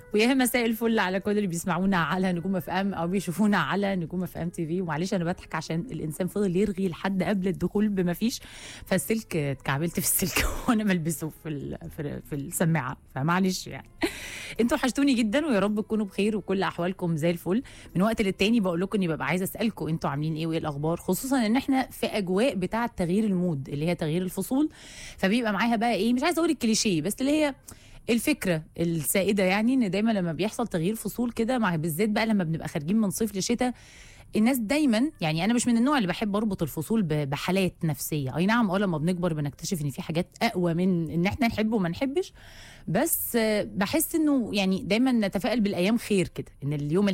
ويا مساء الفل على كل اللي بيسمعونا على نجوم اف ام او بيشوفونا على نجوم اف ام تي في ومعلش انا بضحك عشان الانسان فضل يرغي لحد قبل الدخول بما فيش فالسلك اتكعبلت في السلك وانا بلبسه في ال- في, في السماعه فمعلش يعني انتوا وحشتوني جدا ويا رب تكونوا بخير وكل احوالكم زي الفل من وقت للتاني بقول لكم اني ببقى عايزه اسالكم انتوا عاملين ايه وايه الاخبار خصوصا ان احنا في اجواء بتاعه تغيير المود اللي هي تغيير الفصول فبيبقى معاها بقى ايه مش عايزه اقول الكليشيه بس اللي هي الفكره السائده يعني ان دايما لما بيحصل تغيير فصول كده مع بالذات بقى لما بنبقى خارجين من صيف لشتاء الناس دايما يعني انا مش من النوع اللي بحب اربط الفصول ب- بحالات نفسيه اي نعم اه لما بنكبر بنكتشف ان في حاجات اقوى من ان احنا نحب وما نحبش بس آه، بحس انه يعني دايما نتفائل بالايام خير كده ان اليوم